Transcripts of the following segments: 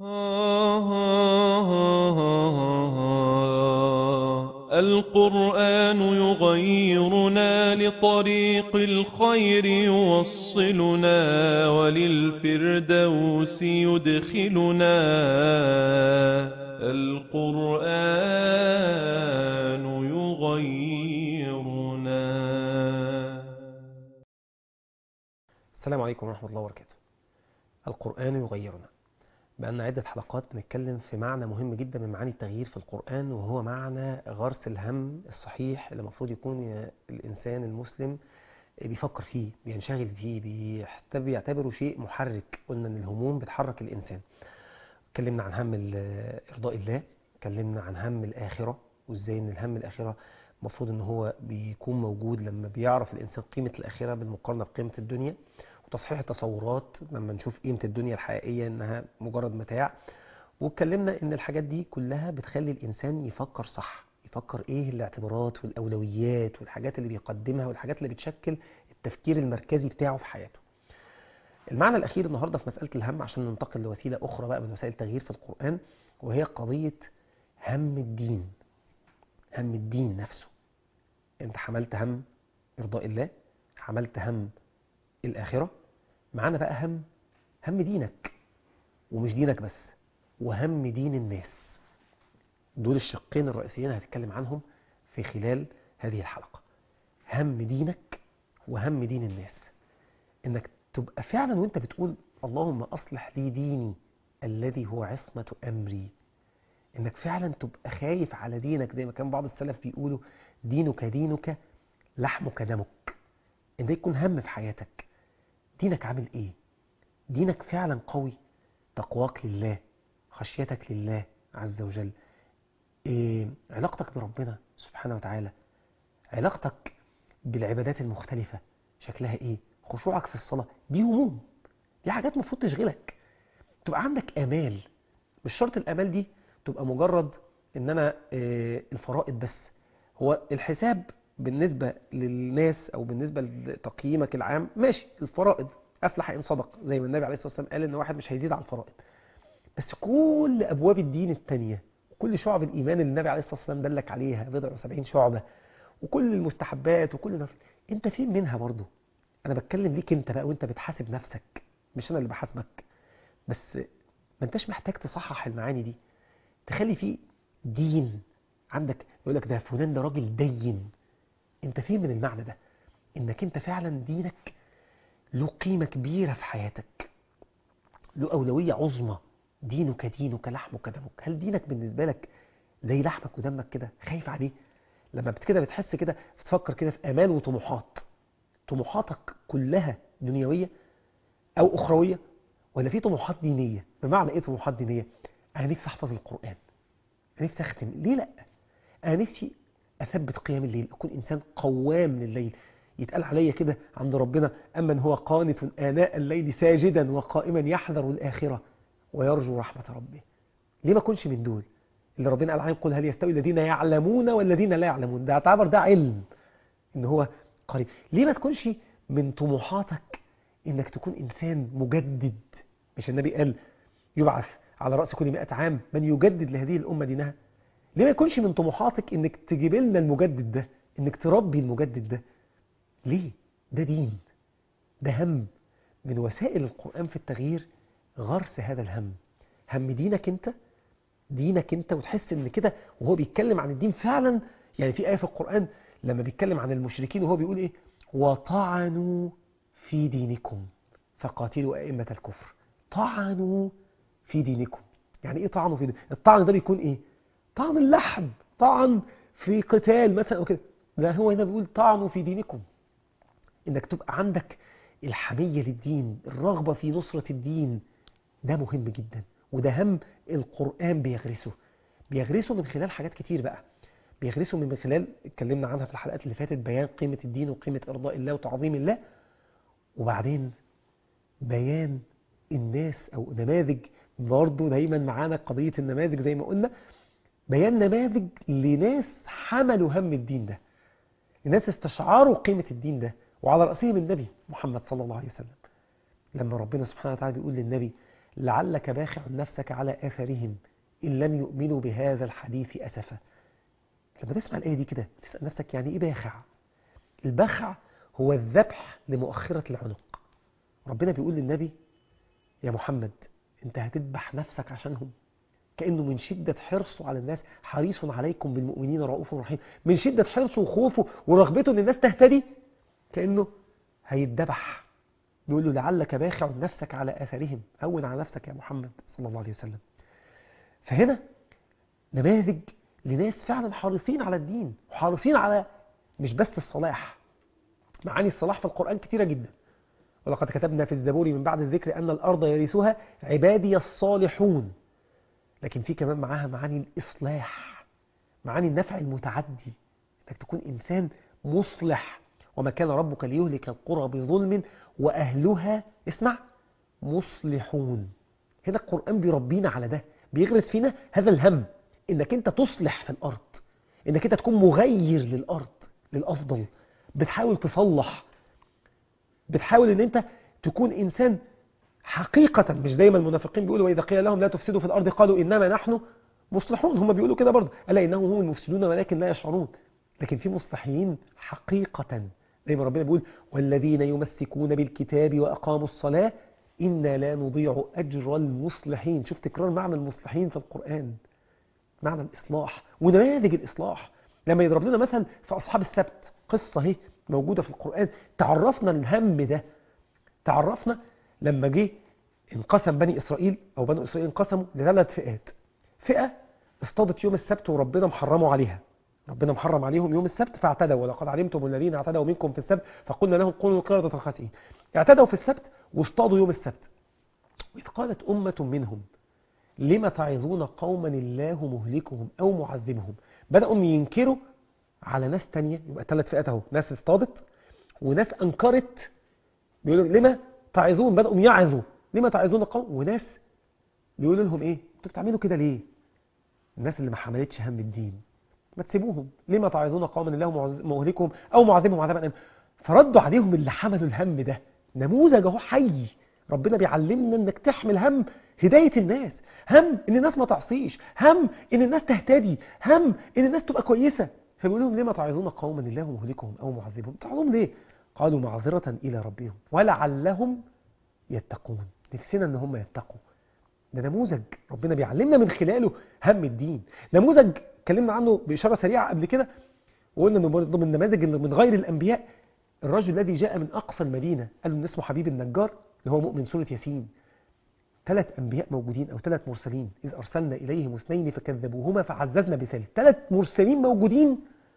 القرآن يغيرنا لطريق الخير يوصلنا وللفردوس يدخلنا القرآن يغيرنا السلام عليكم ورحمة الله وبركاته القرآن يغيرنا بقالنا عدة حلقات بنتكلم في معنى مهم جدا من معاني التغيير في القرآن وهو معنى غرس الهم الصحيح اللي المفروض يكون الإنسان المسلم بيفكر فيه بينشغل فيه بيحتب- بيعتبره شيء محرك قلنا ان الهموم بتحرك الإنسان اتكلمنا عن هم ال- إرضاء الله اتكلمنا عن هم الآخرة وازاي ان الهم الآخرة المفروض ان هو بيكون موجود لما بيعرف الإنسان قيمة الآخرة بالمقارنة بقيمة الدنيا وتصحيح التصورات لما نشوف قيمة الدنيا الحقيقية انها مجرد متاع واتكلمنا ان الحاجات دي كلها بتخلي الانسان يفكر صح يفكر ايه الاعتبارات والاولويات والحاجات اللي بيقدمها والحاجات اللي بتشكل التفكير المركزي بتاعه في حياته المعنى الاخير النهارده في مسألة الهم عشان ننتقل لوسيلة اخرى بقى من وسائل التغيير في القرآن وهي قضية هم الدين هم الدين نفسه انت حملت هم ارضاء الله حملت هم الآخرة معانا بقى هم هم دينك ومش دينك بس وهم دين الناس دول الشقين الرئيسيين هنتكلم عنهم في خلال هذه الحلقة هم دينك وهم دين الناس انك تبقى فعلا وانت بتقول اللهم اصلح لي ديني الذي هو عصمة امري انك فعلا تبقى خايف على دينك زي ما كان بعض السلف بيقولوا دينك دينك لحمك دمك ان ده يكون هم في حياتك دينك عامل ايه دينك فعلا قوي تقواك لله خشيتك لله عز وجل إيه علاقتك بربنا سبحانه وتعالى علاقتك بالعبادات المختلفة شكلها ايه خشوعك في الصلاة دي هموم دي حاجات المفروض تشغلك تبقى عندك امال مش شرط الامال دي تبقى مجرد ان انا إيه الفرائض بس هو الحساب بالنسبة للناس او بالنسبة لتقييمك العام ماشي الفرائض افلح ان صدق زي ما النبي عليه الصلاة والسلام قال ان واحد مش هيزيد على الفرائض بس كل ابواب الدين التانية كل شعب الايمان اللي النبي عليه الصلاة والسلام دلك عليها بضع وسبعين شعبة وكل المستحبات وكل نفل انت فين منها برضو انا بتكلم ليك انت بقى وانت بتحاسب نفسك مش انا اللي بحاسبك بس ما انتش محتاج تصحح المعاني دي تخلي فيه دين عندك يقول لك ده فلان ده راجل دين انت فين من المعنى ده انك انت فعلا دينك له قيمة كبيرة في حياتك له أولوية عظمى دينك دينك لحمك دمك هل دينك بالنسبة لك زي لحمك ودمك كده خايف عليه لما بت- كده بتحس كده بتفكر كده في آمال وطموحات طموحاتك كلها دنيوية أو أخروية ولا في طموحات دينية بمعنى إيه طموحات دينية أنا نفسي أحفظ القرآن أنا نفسي أختم ليه لأ أنا نفسي أثبت قيام الليل أكون إنسان قوام لليل يتقال عليا كده عند ربنا أمن هو قانت آناء الليل ساجدا وقائما يحذر الآخرة ويرجو رحمة ربه ليه ما أكونش من دول اللي ربنا قال عنهم قل هل يستوي الذين يعلمون والذين لا يعلمون ده اعتبر ده علم ان هو قريب ليه ما تكونش من طموحاتك انك تكون انسان مجدد مش النبي قال يبعث على رأس كل مئة عام من يجدد لهذه الأمة دينها ليه ما يكونش من طموحاتك انك تجيب لنا المجدد ده انك تربي المجدد ده ليه ده دين ده هم من وسائل القرآن في التغيير غرس هذا الهم هم دينك انت دينك انت وتحس ان كده وهو بيتكلم عن الدين فعلا يعني في آية في القرآن لما بيتكلم عن المشركين وهو بيقول ايه وطعنوا في دينكم فقاتلوا أئمة الكفر طعنوا في دينكم يعني ايه طعنوا في دين الطعن ده بيكون ايه طعن اللحم طعن في قتال مثلا او كده لا هو هنا بيقول طعنوا في دينكم انك تبقى عندك الحمية للدين الرغبة في نصرة الدين ده مهم جدا وده هم القرآن بيغرسه بيغرسه من خلال حاجات كتير بقى بيغرسه من خلال اتكلمنا عنها في الحلقات اللي فاتت بيان قيمة الدين وقيمة إرضاء الله وتعظيم الله وبعدين بيان الناس أو نماذج برضه دايما معانا قضية النماذج زي ما قلنا بيان نماذج لناس حملوا هم الدين ده لناس استشعروا قيمة الدين ده وعلى رأسهم النبي محمد صلى الله عليه وسلم لما ربنا سبحانه وتعالى بيقول للنبي لعلك باخع نفسك على آثارهم إن لم يؤمنوا بهذا الحديث أسفا لما تسمع الآية دي كده تسأل نفسك يعني إيه باخع البخع هو الذبح لمؤخرة العنق ربنا بيقول للنبي يا محمد انت هتذبح نفسك عشانهم كأنه من شدة حرصه على الناس حريص عليكم بالمؤمنين رؤوف رحيم من شدة حرصه وخوفه ورغبته ان الناس تهتدي كأنه هيتذبح بيقول له لعلك باخع نفسك على آثارهم هون على نفسك يا محمد صلى الله عليه وسلم فهنا نماذج لناس فعلا حريصين على الدين وحريصين على مش بس الصلاح معاني الصلاح في القرآن كتيرة جدا ولقد كتبنا في الزبور من بعد الذكر أن الأرض يرثها عبادي الصالحون لكن في كمان معاها معاني الإصلاح معاني النفع المتعدي انك تكون إنسان مصلح وما كان ربك ليهلك القرى بظلم وأهلها اسمع مصلحون هنا القرآن بيربينا على ده بيغرس فينا هذا الهم انك انت تصلح في الأرض انك انت تكون مغير للأرض للأفضل بتحاول تصلح بتحاول ان انت تكون انسان حقيقة مش زي ما المنافقين بيقولوا وإذا قيل لهم لا تفسدوا في الأرض قالوا إنما نحن مصلحون هم بيقولوا كده برضه ألا إنهم هم المفسدون ولكن لا يشعرون لكن في مصلحين حقيقة زي ما ربنا بيقول والذين يمسكون بالكتاب وأقاموا الصلاة إنا لا نضيع أجر المصلحين شوف تكرار معنى المصلحين في القرآن معنى الإصلاح ونماذج الإصلاح لما يضرب لنا مثل في أصحاب السبت قصة اهي موجودة في القرآن تعرفنا الهم ده تعرفنا لما جه انقسم بني إسرائيل أو بني إسرائيل انقسموا لثلاث فئات فئة اصطادت يوم السبت وربنا محرموا عليها ربنا محرم عليهم يوم السبت فاعتدوا ولقد علمتم الذين اعتدوا منكم في السبت فقلنا لهم كونوا قردة خاسئين اعتدوا في السبت واصطادوا يوم السبت وإذ قالت أمة منهم لما تعظون قوما الله مهلكهم أو معذبهم بدأوا ينكروا على ناس تانية يبقى ثلاث فئات اهو ناس اصطادت وناس أنكرت بيقولوا لما تعظون بدأوا يعظوا لما تعظون قوم وناس بيقولوا لهم ايه انتوا بتعملوا كده ليه الناس اللي ما حملتش هم الدين ما تسيبوهم لما تعظون قوما الله مهلكهم او معذبهم عذابا أليما فردوا عليهم اللي حملوا الهم ده نموذج اهو حي ربنا بيعلمنا انك تحمل هم هداية الناس هم ان الناس ما تعصيش هم ان الناس تهتدي هم ان الناس تبقى كويسة فبيقول لهم لما تعظون قوما الله مهلكهم او معذبهم تعظون ليه قالوا معذرة الى ربهم ولعلهم يتقون نفسنا ان هم يتقوا ده نموذج ربنا بيعلمنا من خلاله هم الدين نموذج اتكلمنا عنه بإشارة سريعة قبل كده وقلنا انه برضه من النماذج اللي من غير الأنبياء الرجل الذي جاء من أقصى المدينة قالوا ان اسمه حبيب النجار اللي هو مؤمن سورة ياسين ثلاث أنبياء موجودين أو ثلاث مرسلين إذ أرسلنا إليهم اثنين فكذبوهما فعززنا بثالث ثلاث مرسلين موجودين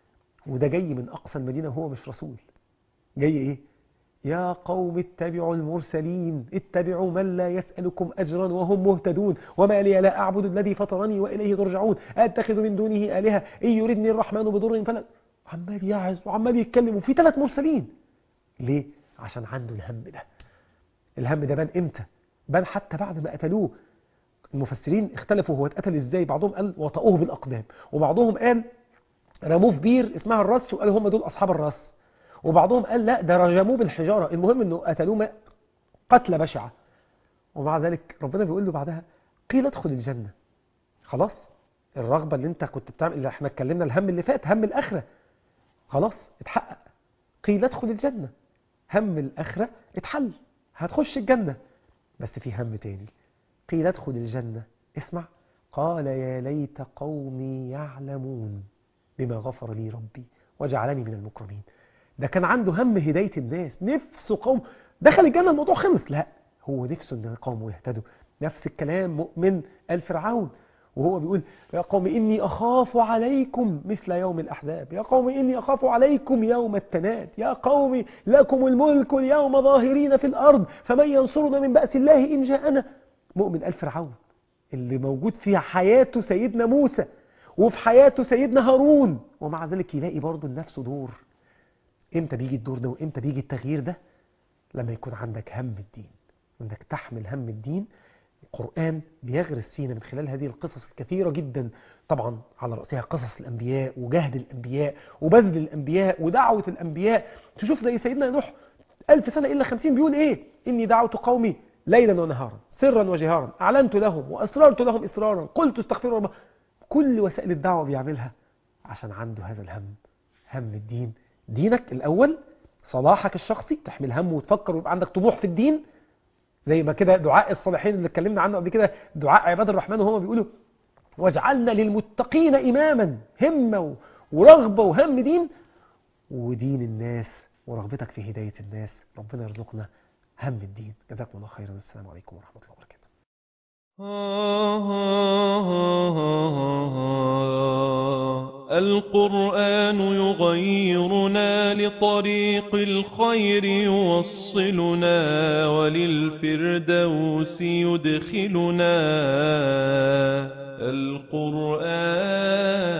وده جاي من أقصى المدينة وهو مش رسول جاي إيه يا قوم اتبعوا المرسلين اتبعوا من لا يسألكم أجرا وهم مهتدون وما لي لا أعبد الذي فطرني وإليه ترجعون أتخذ من دونه آلهة إن يردني الرحمن بضر فلا عمال يعز وعمال يتكلم وفي ثلاث مرسلين ليه؟ عشان عنده الهم ده الهم ده بان امتى؟ بان حتى بعد ما قتلوه المفسرين اختلفوا هو اتقتل ازاي بعضهم قال وطأوه بالأقدام وبعضهم قال رموه في بير اسمها الرس وقالوا هم دول أصحاب الرس وبعضهم قال لا ده رجموه بالحجارة المهم انه قتلوه قتلة بشعة ومع ذلك ربنا بيقول له بعدها قيل ادخل الجنة خلاص الرغبة اللي انت كنت بتعمل اللي احنا اتكلمنا الهم اللي فات هم الآخرة خلاص اتحقق قيل ادخل الجنة هم الآخرة اتحل هتخش الجنة بس في هم تاني قيل ادخل الجنة اسمع قال يا ليت قومي يعلمون بما غفر لي ربي وجعلني من المكرمين ده كان عنده هم هداية الناس نفسه قوم دخل الجنة الموضوع خلص لا هو نفسه ان قومه يهتدوا نفس الكلام مؤمن آل فرعون وهو بيقول يا قوم إني أخاف عليكم مثل يوم الأحزاب يا قوم إني أخاف عليكم يوم التناد يا قوم لكم الملك اليوم ظاهرين في الأرض فمن ينصرنا من بأس الله إن جاءنا مؤمن آل فرعون اللي موجود في حياته سيدنا موسى وفي حياته سيدنا هارون ومع ذلك يلاقي برضه لنفسه دور امتى بيجي الدور ده وامتى بيجي التغيير ده لما يكون عندك هم الدين انك تحمل هم الدين القرآن بيغرس فينا من خلال هذه القصص الكثيرة جدا طبعا على رأسها قصص الأنبياء وجهد الأنبياء وبذل الأنبياء ودعوة الأنبياء تشوف زي سيدنا نوح ألف سنة إلا خمسين بيقول إيه إني دعوت قومي ليلا ونهارا سرا وجهارا أعلنت لهم وأسررت لهم إسرارا قلت استغفروا ربكم كل وسائل الدعوة بيعملها عشان عنده هذا الهم هم الدين دينك الأول صلاحك الشخصي تحمل هم وتفكر ويبقى عندك طموح في الدين زي ما كده دعاء الصالحين اللي اتكلمنا عنه قبل كده دعاء عباد الرحمن وهم بيقولوا واجعلنا للمتقين إماما همة ورغبة وهم دين ودين الناس ورغبتك في هداية الناس ربنا يرزقنا هم الدين جزاكم الله خيرا السلام عليكم ورحمة الله وبركاته القرآن يغيرنا لطريق الخير يوصلنا وللفردوس يدخلنا القرآن